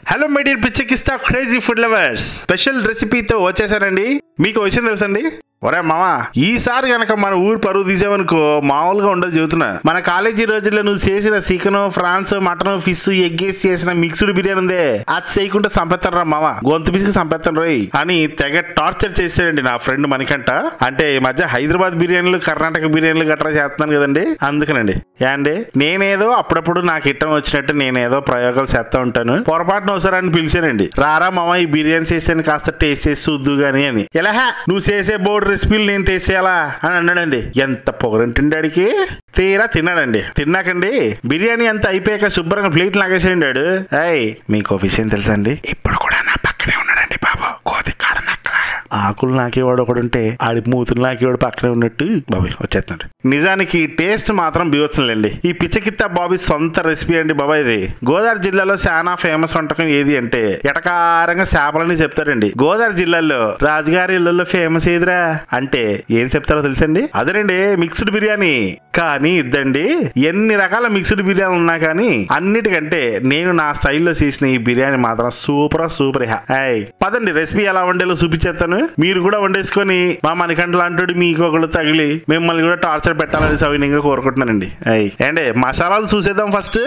Hello my dear పిచ్చకిస్తా crazy food lovers special రెసిపీతో వచ్చేసానండి మీకు విషయం తెలుసండి ఒరే మామా ఈసారి గనక మన ఊరు పరువు తీసావనుకో మామూలుగా ఉండదు చెబుతున్నా మన కాలేజీ రోజుల్లో నువ్వు చేసిన chicken prawns mutton fish egg వేసి చేసిన మిక్స్డ్ బిర్యానీ ఉందే అది చేయకుండా సంపెత్తాను రా మామ గొంతు పిసికి సంపెత్తాను రోయ్ అని తెగ టార్చర్ చేసాడండి నా ఫ్రెండ్ మణికంట అంటే ఈ మధ్య హైదరాబాద్ బిర్యానీలు కర్ణాటక బిర్యానీలు గట్రా చేస్తున్నాను కదండి అందుకనండి యాండి నేనేదో అప్పుడప్పుడు నాకు ఇట్టం వచ్చినట్టు నేనేదో ప్రయోగాలు చేస్తా ఉంటాను పొరపాటున ఒకసారి అని పిలిచానండి రారా మామ ఈ బిర్యానీ చేసాను కాస్త టేస్ట్ చేసి చూద్దు గాని అని ఎలా నువ్వు చేసే బోర్డు రెసిపీలు నేను టేస్ట్ చేయాలా అని అన్నాడండి ఎంత పొగరంటుండి డాడికి తీరా తిన్నాడండి తిన్నాకండి బిర్యానీ అంతా అయిపోయాక శుభ్రంగా ప్లేట్ లాగేసేయండి వాడు అయ్ మీకు ఒక విషయం తెలుసా అండి ఇప్పుడు కూడా నా పక్కనే ఉన్నాడండి బాబు కోతి కాడ నక్కలాగా ఆకులు నాకేవాడు ఒకడు ఉంటే ఆడి మూతులు నాకేవాడు పక్కనే ఉన్నట్టు బాబాయ్ వచ్చేస్తున్నాడు నిజానికి టేస్ట్ మాత్రం బీవత్సంలేండి ఈ పిచ్చకిత్త బాబీ సొంత రెసిపీ అండి బాబాయ్ ఇది గోదావరి జిల్లాలో చాలా ఫేమస్ వంటకం ఏది అంటే ఎటకారంగా చేపలని చెప్తారండి గోదావరి జిల్లాలో రాజుగారి ఇళ్లలో ఫేమస్ ఏదిరా అంటే ఏం చెప్తారో తెలుసండి అదేనండి మిక్స్డ్ బిర్యానీ కానీ ఇద్దండి ఎన్ని రకాల మిక్స్డ్ బిర్యానీ ఉన్నా కానీ అన్నిటికంటే నేను నా స్టైల్లో చేసిన ఈ బిర్యానీ మాత్రం సూపర్ సూపర్ హాయ్ పదండి రెసిపీ ఎలా వండేలో చూపించేస్తాను మీరు కూడా వండేసుకొని మా మణికంఠ లాంటి మీకు ఒకళ్ళు తగిలి మిమ్మల్ని కూడా టార్చర్ పెట్టాలని సవినీయంగా కోరుకుంటున్నానండి అయ్ ఏండి మసాలాలు చూసేద్దాం ఫస్ట్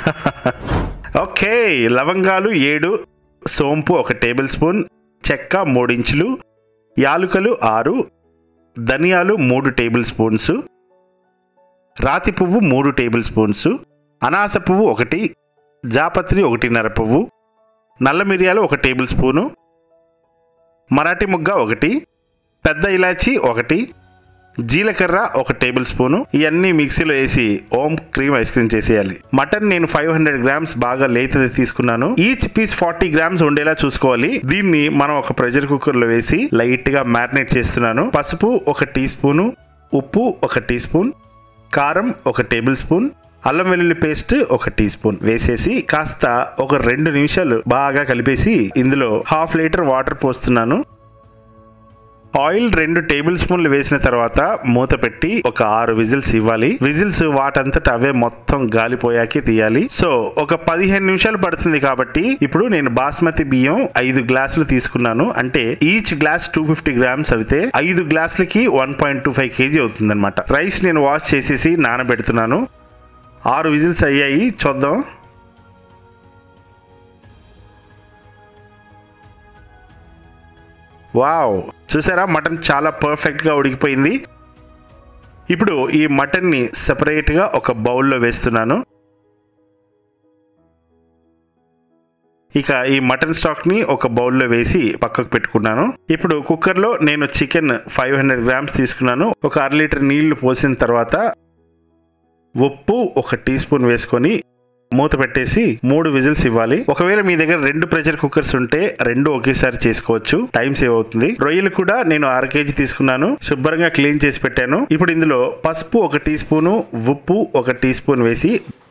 ఓకే లవంగాలు ఏడు సోంపు ఒక టేబుల్ స్పూన్ చెక్క మూడించులు యాలుకలు ఆరు ధనియాలు మూడు టేబుల్ స్పూన్స్ రాతి పువ్వు మూడు టేబుల్ స్పూన్స్ అనాస పువ్వు ఒకటి జాపత్రి ఒకటిన్నర పువ్వు నల్ల మిరియాలు ఒక టేబుల్ స్పూను మరాఠీ ముగ్గ ఒకటి పెద్ద ఇలాచి ఒకటి జీలకర్ర ఒక టేబుల్ స్పూను ఇవన్నీ మిక్సీలో వేసి ఓం క్రీమ్ ఐస్ క్రీమ్ చేసేయాలి మటన్ నేను ఫైవ్ హండ్రెడ్ గ్రామ్స్ బాగా లేతది తీసుకున్నాను ఈచ్ పీస్ ఫార్టీ గ్రామ్స్ ఉండేలా చూసుకోవాలి దీన్ని మనం ఒక ప్రెషర్ కుక్కర్ లో వేసి లైట్ గా మ్యారినేట్ చేస్తున్నాను పసుపు ఒక టీ స్పూను ఉప్పు ఒక టీ స్పూన్ కారం ఒక టేబుల్ స్పూన్ అల్లం వెల్లుల్లి పేస్ట్ ఒక టీ స్పూన్ వేసేసి కాస్త ఒక రెండు నిమిషాలు బాగా కలిపేసి ఇందులో హాఫ్ లీటర్ వాటర్ పోస్తున్నాను ఆయిల్ రెండు టేబుల్ స్పూన్లు వేసిన తర్వాత మూత పెట్టి ఒక ఆరు విజిల్స్ ఇవ్వాలి విజిల్స్ వాటంతట అవే మొత్తం గాలిపోయాకే తీయాలి సో ఒక పదిహేను నిమిషాలు పడుతుంది కాబట్టి ఇప్పుడు నేను బాస్మతి బియ్యం ఐదు గ్లాసులు తీసుకున్నాను అంటే each glass two fifty grams అయితే ఐదు గ్లాసులకి one point two five KG అవుతుంది అనమాట రైస్ నేను వాష్ చేసేసి నానబెడుతున్నాను ఆరు విజిల్స్ అయ్యాయి చూద్దాం వావ్ చూసారా మటన్ చాలా పర్ఫెక్ట్గా ఉడికిపోయింది ఇప్పుడు ఈ మటన్ని సెపరేట్గా ఒక బౌల్లో వేస్తున్నాను ఇక ఈ మటన్ స్టాక్ని ఒక బౌల్లో వేసి పక్కకు పెట్టుకున్నాను ఇప్పుడు కుక్కర్లో నేను చికెన్ ఫైవ్ హండ్రెడ్ గ్రామ్స్ తీసుకున్నాను ఒక అర లీటర్ నీళ్లు పోసిన తర్వాత ఉప్పు ఒక టీ స్పూన్ వేసుకొని మూత పెట్టేసి మూడు విజిల్స్ ఇవ్వాలి ఒకవేళ మీ దగ్గర రెండు ప్రెషర్ కుక్కర్స్ ఉంటే రెండు ఒకేసారి చేసుకోవచ్చు టైం సేవ్ అవుతుంది రొయ్యలు కూడా నేను అర కేజీ తీసుకున్నాను శుభ్రంగా క్లీన్ చేసి పెట్టాను ఇప్పుడు ఇందులో పసుపు ఒక టీ స్పూను ఉప్పు ఒక టీ స్పూన్ వేసి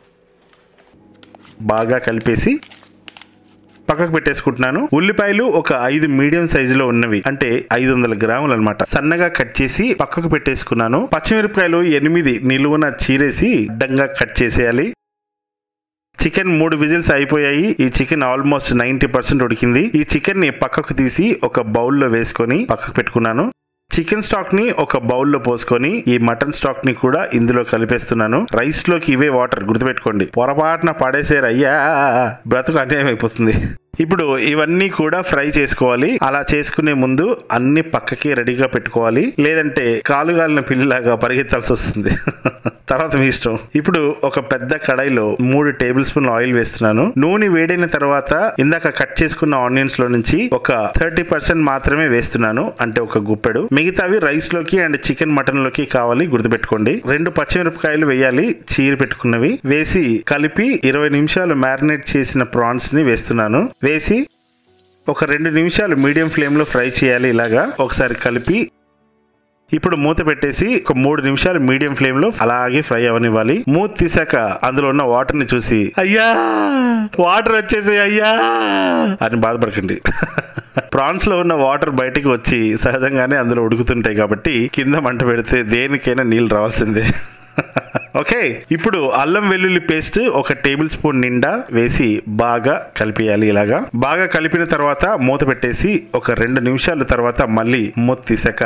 బాగా కలిపేసి పక్కకు పెట్టేసుకుంటున్నాను ఉల్లిపాయలు ఒక ఐదు మీడియం సైజులో ఉన్నవి అంటే ఐదు వందల గ్రాములు అనమాట సన్నగా కట్ చేసి పక్కకు పెట్టేసుకున్నాను పచ్చిమిరపకాయలు ఎనిమిది నిలువున చీరేసి అడ్డంగా కట్ చేసేయాలి చికెన్ మూడు విజిల్స్ అయిపోయాయి ఈ చికెన్ ఆల్మోస్ట్ నైన్టీ పర్సెంట్ ఉడికింది ఈ చికెన్ ని పక్కకు తీసి ఒక బౌల్లో వేసుకొని పక్కకు పెట్టుకున్నాను చికెన్ స్టాక్ ని ఒక బౌల్లో పోసుకొని ఈ మటన్ స్టాక్ ని కూడా ఇందులో కలిపేస్తున్నాను రైస్ లోకి ఇవే వాటర్ గుర్తుపెట్టుకోండి పొరపాటున పడేసారు అయ్యా బ్రతుకు అన్యాయం అయిపోతుంది ఇప్పుడు ఇవన్నీ కూడా ఫ్రై చేసుకోవాలి అలా చేసుకునే ముందు అన్ని పక్కకి రెడీగా పెట్టుకోవాలి లేదంటే కాలుగాలిన పిల్లిలాగా పరిగెత్తాల్సి వస్తుంది తర్వాత మీ ఇష్టం ఇప్పుడు ఒక పెద్ద కడాయిలో మూడు టేబుల్ స్పూన్ ఆయిల్ వేస్తున్నాను నూనె వేడైన తర్వాత ఇందాక కట్ చేసుకున్న ఆనియన్స్ లో నుంచి ఒక థర్టీ పర్సెంట్ మాత్రమే వేస్తున్నాను అంటే ఒక గుప్పెడు మిగతావి రైస్ లోకి అండ్ చికెన్ మటన్ లోకి కావాలి గుర్తుపెట్టుకోండి రెండు పచ్చిమిరపకాయలు వేయాలి చీర పెట్టుకున్నవి వేసి కలిపి ఇరవై నిమిషాలు మ్యారినేట్ చేసిన ప్రాన్స్ ని వేస్తున్నాను వేసి ఒక రెండు నిమిషాలు మీడియం ఫ్లేమ్ లో ఫ్రై చేయాలి ఇలాగా ఒకసారి కలిపి ఇప్పుడు మూత పెట్టేసి ఒక మూడు నిమిషాలు మీడియం ఫ్లేమ్ లో అలాగే ఫ్రై అవనివ్వాలి మూత తీసాక అందులో ఉన్న వాటర్ ని చూసి అయ్యా వాటర్ వచ్చేసి అయ్యా అని బాధపడకండి ప్రాన్స్ లో ఉన్న వాటర్ బయటికి వచ్చి సహజంగానే అందులో ఉడుకుతుంటాయి కాబట్టి కింద మంట పెడితే దేనికైనా నీళ్ళు రావాల్సిందే ఓకే ఇప్పుడు అల్లం వెల్లుల్లి పేస్ట్ ఒక టేబుల్ స్పూన్ నిండా వేసి బాగా కలిపేయాలి ఇలాగా బాగా కలిపిన తర్వాత మూత పెట్టేసి ఒక రెండు నిమిషాల తర్వాత మళ్ళీ మూత తీసాక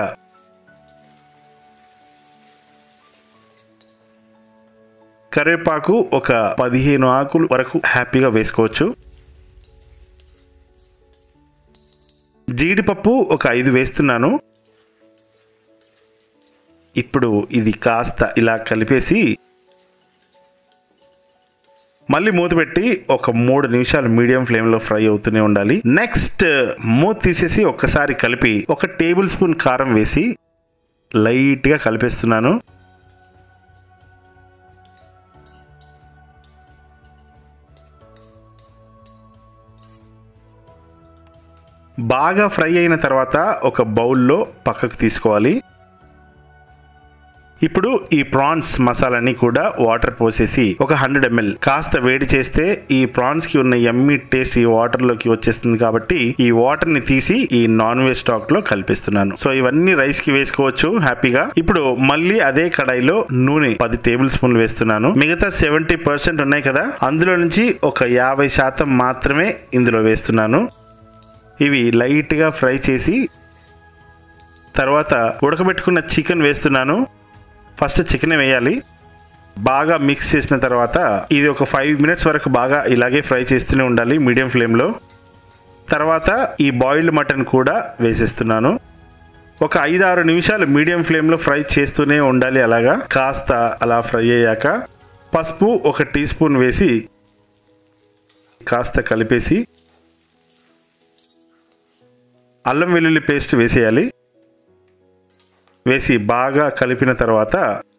కరివేపాకు ఒక పదిహేను ఆకులు వరకు హ్యాపీగా వేసుకోవచ్చు జీడిపప్పు ఒక ఐదు వేస్తున్నాను ఇప్పుడు ఇది కాస్త ఇలా కలిపేసి మళ్ళీ మూత పెట్టి ఒక మూడు నిమిషాలు మీడియం ఫ్లేమ్ లో ఫ్రై అవుతూనే ఉండాలి నెక్స్ట్ మూత తీసేసి ఒక్కసారి కలిపి ఒక టేబుల్ స్పూన్ కారం వేసి లైట్ గా కలిపేస్తున్నాను బాగా ఫ్రై అయిన తర్వాత ఒక బౌల్లో పక్కకు తీసుకోవాలి ఇప్పుడు ఈ ప్రాన్స్ మసాలాని కూడా వాటర్ పోసేసి ఒక హండ్రెడ్ ఎంఎల్ కాస్త వేడి చేస్తే ఈ ప్రాన్స్ కి ఉన్న ఎమ్మి టేస్ట్ ఈ వాటర్ లోకి వచ్చేస్తుంది కాబట్టి ఈ వాటర్ ని తీసి ఈ నాన్ వెజ్ స్టాక్ లో కలిపిస్తున్నాను సో ఇవన్నీ రైస్ కి వేసుకోవచ్చు హ్యాపీగా ఇప్పుడు మళ్ళీ అదే కడాయిలో నూనె పది టేబుల్ స్పూన్లు వేస్తున్నాను మిగతా సెవెంటీ పర్సెంట్ ఉన్నాయి కదా అందులో నుంచి ఒక యాభై శాతం మాత్రమే ఇందులో వేస్తున్నాను ఇవి లైట్గా ఫ్రై చేసి తర్వాత ఉడకబెట్టుకున్న చికెన్ వేస్తున్నాను ఫస్ట్ చికెన్ వేయాలి బాగా మిక్స్ చేసిన తర్వాత ఇది ఒక ఫైవ్ మినిట్స్ వరకు బాగా ఇలాగే ఫ్రై చేస్తూనే ఉండాలి మీడియం ఫ్లేమ్లో తర్వాత ఈ బాయిల్డ్ మటన్ కూడా వేసేస్తున్నాను ఒక ఐదు ఆరు నిమిషాలు మీడియం ఫ్లేమ్లో ఫ్రై చేస్తూనే ఉండాలి అలాగా కాస్త అలా ఫ్రై అయ్యాక పసుపు ఒక టీ స్పూన్ వేసి కాస్త కలిపేసి అల్లం వెల్లుల్లి పేస్ట్ వేసేయాలి వేసి బాగా కలిపిన తర్వాత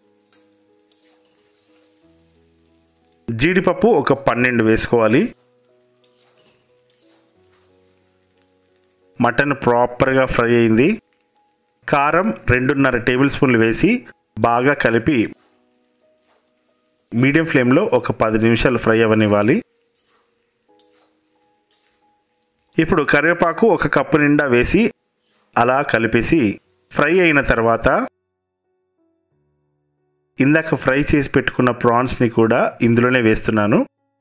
జీడిపప్పు ఒక పన్నెండు వేసుకోవాలి మటన్ ప్రాపర్గా ఫ్రై అయింది కారం రెండున్నర టేబుల్ స్పూన్లు వేసి బాగా కలిపి మీడియం ఫ్లేమ్లో ఒక పది నిమిషాలు ఫ్రై అవ్వనివ్వాలి ఇప్పుడు కరివేపాకు ఒక కప్పు నిండా వేసి అలా కలిపేసి ఫ్రై అయిన తర్వాత ఇందాక ఫ్రై చేసి పెట్టుకున్న ప్రాన్స్ని కూడా ఇందులోనే వేస్తున్నాను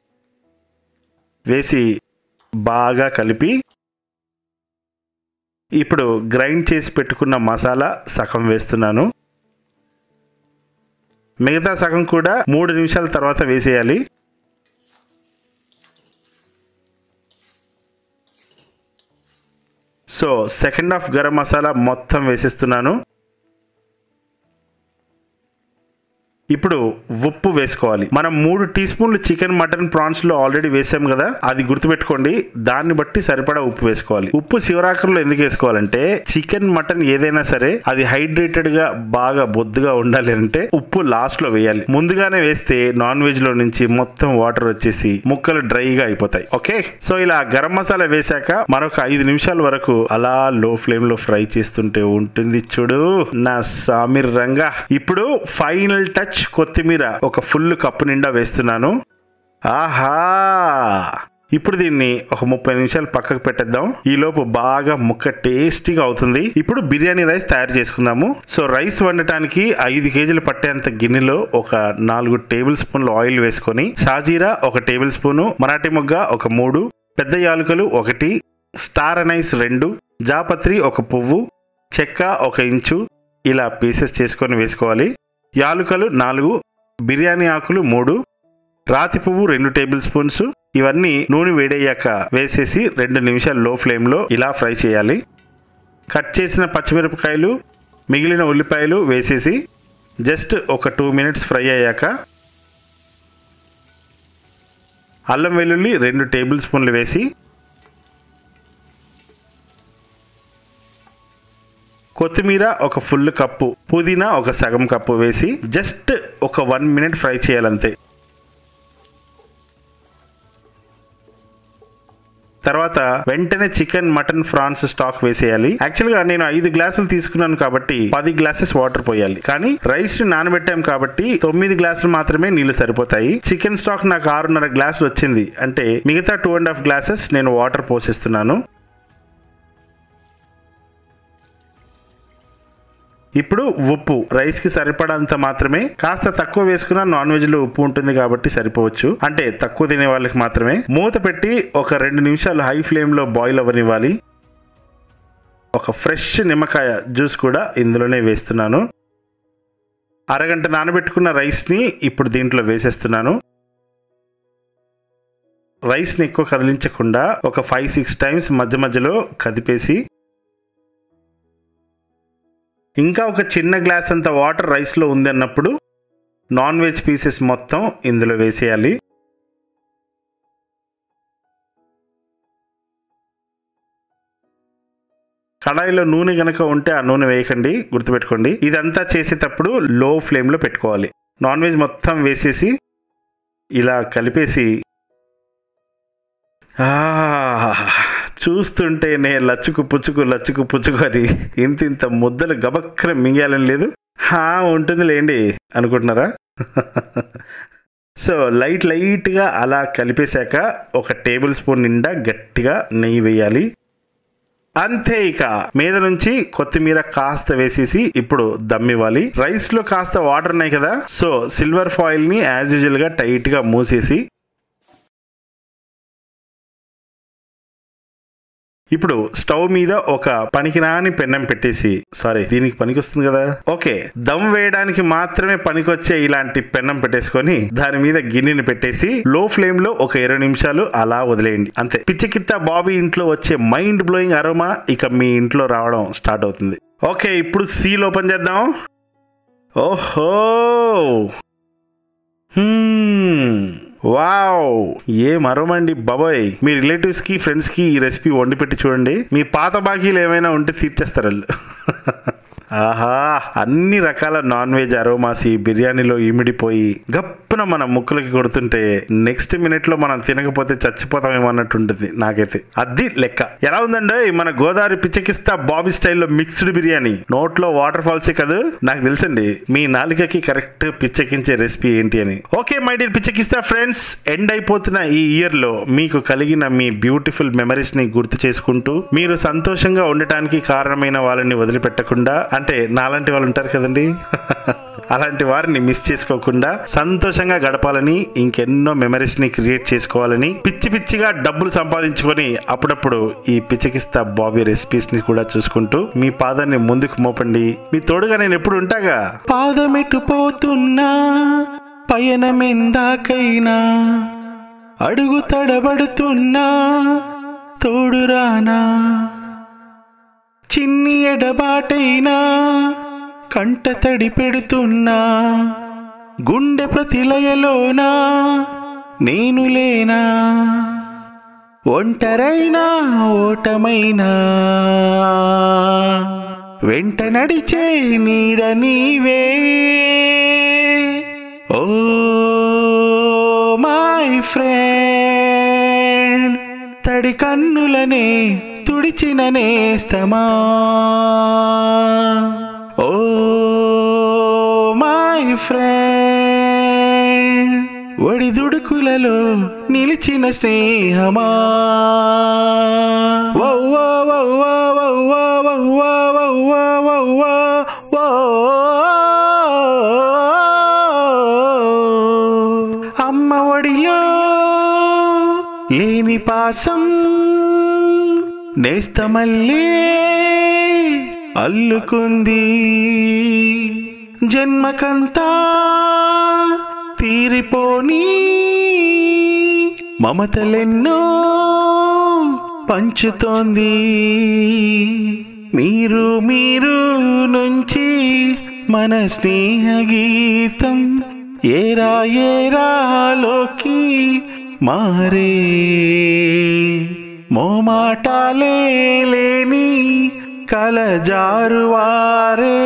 వేసి బాగా కలిపి ఇప్పుడు గ్రైండ్ చేసి పెట్టుకున్న మసాలా సగం వేస్తున్నాను మిగతా సగం కూడా మూడు నిమిషాల తర్వాత వేసేయాలి so second half garam masala మొత్తం వేసేస్తున్నాను ఇప్పుడు ఉప్పు వేసుకోవాలి మనం మూడు టీ స్పూన్లు చికెన్ మటన్ ప్రాన్స్ లో ఆల్రెడీ వేసాం కదా అది గుర్తుపెట్టుకోండి దాన్ని బట్టి సరిపడా ఉప్పు వేసుకోవాలి ఉప్పు శివరాకర్లో ఎందుకు వేసుకోవాలంటే చికెన్ మటన్ ఏదైనా సరే అది హైడ్రేటెడ్ గా బాగా బొద్దుగా ఉండాలి అంటే ఉప్పు లాస్ట్ లో వేయాలి ముందుగానే వేస్తే నాన్ వెజ్ లో నుంచి మొత్తం వాటర్ వచ్చేసి ముక్కలు డ్రైగా అయిపోతాయి ఓకే సో ఇలా గరం మసాలా వేశాక మరొక ఐదు నిమిషాల వరకు అలా లో ఫ్లేమ్ లో ఫ్రై చేస్తుంటే ఉంటుంది చూడు నా సామిర్ రంగా ఇప్పుడు ఫైనల్ టచ్ కొత్తిమీర ఒక ఫుల్ కప్పు నిండా వేస్తున్నాను ఆహా ఇప్పుడు దీన్ని ఒక ముప్పై నిమిషాలు పక్కకు పెట్టేద్దాం ఈ లోపు బాగా ముక్క టేస్టీగా అవుతుంది ఇప్పుడు బిర్యానీ రైస్ తయారు చేసుకుందాము సో రైస్ వండటానికి ఐదు కేజీలు పట్టేంత గిన్నెలో ఒక నాలుగు టేబుల్ స్పూన్లు ఆయిల్ వేసుకొని షాజీరా ఒక టేబుల్ స్పూను మరాఠీ మొగ్గ ఒక మూడు పెద్ద యాలుకలు ఒకటి స్టార్ అనైస్ రెండు జాపత్రి ఒక పువ్వు చెక్క ఒక ఇంచు ఇలా పీసెస్ చేసుకొని వేసుకోవాలి యాలుకలు నాలుగు బిర్యానీ ఆకులు మూడు రాతి పువ్వు రెండు టేబుల్ స్పూన్స్ ఇవన్నీ నూనె వేడయ్యాక వేసేసి రెండు నిమిషాలు లో ఫ్లేమ్లో ఇలా ఫ్రై చేయాలి కట్ చేసిన పచ్చిమిరపకాయలు మిగిలిన ఉల్లిపాయలు వేసేసి జస్ట్ ఒక టూ మినిట్స్ ఫ్రై అయ్యాక అల్లం వెల్లుల్లి రెండు టేబుల్ స్పూన్లు వేసి కొత్తిమీర ఒక ఫుల్ కప్పు పుదీనా ఒక సగం కప్పు వేసి జస్ట్ ఒక వన్ మినిట్ ఫ్రై చేయాలంతే తర్వాత వెంటనే చికెన్ మటన్ ఫ్రాన్స్ స్టాక్ వేసేయాలి యాక్చువల్ గా నేను ఐదు గ్లాసులు తీసుకున్నాను కాబట్టి పది గ్లాసెస్ వాటర్ పోయాలి కానీ రైస్ ని నానబెట్టాం కాబట్టి తొమ్మిది గ్లాసులు మాత్రమే నీళ్లు సరిపోతాయి చికెన్ స్టాక్ నాకు ఆరున్నర గ్లాసులు వచ్చింది అంటే మిగతా టూ అండ్ హాఫ్ గ్లాసెస్ నేను వాటర్ పోసేస్తున్నాను ఇప్పుడు ఉప్పు రైస్ కి సరిపడంత మాత్రమే కాస్త తక్కువ వేసుకున్న నాన్ వెజ్ లో ఉప్పు ఉంటుంది కాబట్టి సరిపోవచ్చు అంటే తక్కువ తినే వాళ్ళకి మాత్రమే మూత పెట్టి ఒక రెండు నిమిషాలు హై ఫ్లేమ్ లో బాయిల్ అవ్వనివ్వాలి ఒక ఫ్రెష్ నిమ్మకాయ జ్యూస్ కూడా ఇందులోనే వేస్తున్నాను అరగంట నానబెట్టుకున్న రైస్ని ఇప్పుడు దీంట్లో వేసేస్తున్నాను రైస్ని ఎక్కువ కదిలించకుండా ఒక ఫైవ్ సిక్స్ టైమ్స్ మధ్య మధ్యలో కదిపేసి ఇంకా ఒక చిన్న గ్లాస్ అంత వాటర్ రైస్లో ఉంది అన్నప్పుడు నాన్ వెజ్ పీసెస్ మొత్తం ఇందులో వేసేయాలి కడాయిలో నూనె గనక ఉంటే ఆ నూనె వేయకండి గుర్తుపెట్టుకోండి ఇదంతా చేసేటప్పుడు లో ఫ్లేమ్లో పెట్టుకోవాలి నాన్ వెజ్ మొత్తం వేసేసి ఇలా కలిపేసి ఆహ్, చూస్తుంటేనే లచ్చుకు పుచ్చుకు లచ్చుకు పుచ్చుకు అని ఇంత ఇంత ముద్దలు గబక్కన మింగాలని లేదు హా ఉంటుంది లేండి అనుకుంటున్నారా సో లైట్ లైట్గా అలా కలిపేశాక ఒక టేబుల్ స్పూన్ నిండా గట్టిగా నెయ్యి వేయాలి అంతే ఇక మీద నుంచి కొత్తిమీర కాస్త వేసేసి ఇప్పుడు దమ్ ఇవ్వాలి రైస్ లో కాస్త వాటర్ ఉన్నాయి కదా సో సిల్వర్ ఫాయిల్ ని యాజ్ యూజువల్ గా టైట్ గా మూసేసి ఇప్పుడు స్టవ్ మీద ఒక పనికిరాని పెన్నం పెట్టేసి సారీ దీనికి పనికి వస్తుంది కదా ఓకే దమ్ వేయడానికి మాత్రమే పనికొచ్చే ఇలాంటి పెన్నం పెట్టేసుకొని దాని మీద గిన్నెని పెట్టేసి లో ఫ్లేమ్ లో ఒక ఇరవై నిమిషాలు అలా వదిలేయండి అంతే పిచ్చికిత్త బాబీ ఇంట్లో వచ్చే మైండ్ బ్లోయింగ్ అరోమా ఇక మీ ఇంట్లో రావడం స్టార్ట్ అవుతుంది ఓకే ఇప్పుడు సీల్ ఓపెన్ చేద్దాం ఓహో హ్మ్. వావ్ ఏ మరోమండి బాబాయ్ మీ రిలేటివ్స్ కి ఫ్రెండ్స్ కి ఈ రెసిపీ వండి పెట్టి చూడండి మీ పాత బాకీలు ఏమైనా ఉంటే తీర్చేస్తారు వాళ్ళు ఆహా అన్ని రకాల నాన్ వెజ్ అరోమాస్ ఈ బిర్యానీలో ఇమిడిపోయి గప్పున మన ముక్కులకి కొడుతుంటే నెక్స్ట్ మినిట్ లో మనం తినకపోతే చచ్చిపోతామేమో అన్నట్టు ఉంటుంది నాకైతే అది లెక్క ఎలా ఉందండి మన గోదావరి పిచ్చకిస్తా బాబీ స్టైల్లో మిక్స్డ్ బిర్యానీ నోట్లో వాటర్ ఫాల్సే కదా నాకు తెలుసండి మీ నాలుకకి కరెక్ట్ పిచ్చెక్కించే రెసిపీ ఏంటి అని ఓకే మై డియర్ పిచ్చెకిస్తా ఫ్రెండ్స్ ఎండ్ అయిపోతున్న ఈ ఇయర్ లో మీకు కలిగిన మీ బ్యూటిఫుల్ మెమరీస్ ని గుర్తు చేసుకుంటూ మీరు సంతోషంగా ఉండటానికి కారణమైన వాళ్ళని వదిలిపెట్టకుండా అంటే నాలాంటి వాళ్ళు ఉంటారు కదండి అలాంటి వారిని మిస్ చేసుకోకుండా సంతోషంగా గడపాలని ఇంకెన్నో మెమరీస్ ని క్రియేట్ చేసుకోవాలని పిచ్చి పిచ్చిగా డబ్బులు సంపాదించుకొని అప్పుడప్పుడు ఈ పిచ్చికిస్తా బాబీ రెసిపీస్ ని కూడా చూసుకుంటూ మీ పాదాన్ని ముందుకు మోపండి మీ తోడుగా నేను ఎప్పుడు ఉంటాగా పాదమెటు పోతున్నా పయనమెందాకైనా అడుగు తడబడుతున్నా తోడురానా చిన్ని ఎడబాటైనా కంట తడి పెడుతున్నా గుండె ప్రతిలయలోనా నేను లేనా ఒంటరైనా ఓటమైనా వెంట నడిచే నీడ నీవే ఓ మై ఫ్రెండ్ తడి కన్నులనే తుడిచిన నేస్తమా ఓ మై ఫ్రెండ్ ఒడిదుడుకులలో నిలిచిన స్నేహమా wow wow wow wow wow wow wow wow wow wow wow. అమ్మ ఒడిలో లేని పాసం నేస్తమల్లే అల్లుకుంది జన్మకంతా తీరిపోని మమతలెన్నో పంచుతోంది మీరు మీరు నుంచి మన స్నేహ గీతం ఏరా ఏరాలోకి మారే మోమాటాలే లేని కలజారువారే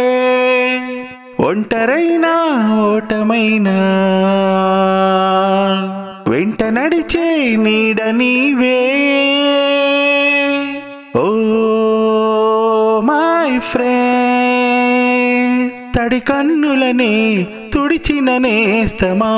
ఒంటరైనా ఓటమైనా వెంట నడిచే నీడ నీవే ఓ మై ఫ్రెండ్ తడి కన్నులనే తుడిచిన నేస్తమా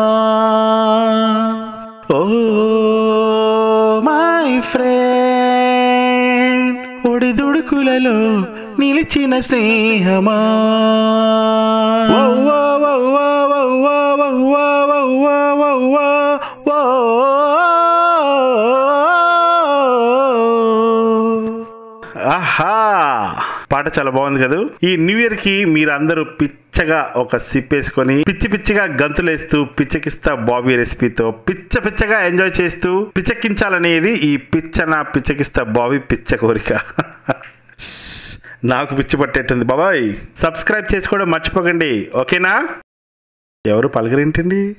ఓ మై ఫ్రెండ్ ఒడిదుడు బ్రతుకులలో నిలిచిన స్నేహమా వవ్వా వవ్వా వవ్వా వవ్వా వవ్వా వవ్వా వో. ఆహా పాట చాలా బాగుంది కదా ఈ న్యూ ఇయర్ కి మీరందరూ పిచ్చగా ఒక సిప్ వేసుకొని పిచ్చి పిచ్చిగా గంతులేస్తూ పిచ్చకిస్తా బాబీ రెసిపీతో పిచ్చ పిచ్చగా ఎంజాయ్ చేస్తూ పిచ్చకించాలనేది ఈ పిచ్చన పిచ్చకిస్తా బాబీ పిచ్చ కోరిక నాకు పిచ్చి పట్టేట్టుంది బాబాయ్ సబ్స్క్రైబ్ చేసుకోవడం మర్చిపోకండి ఓకేనా ఎవరు పలకరేంటండి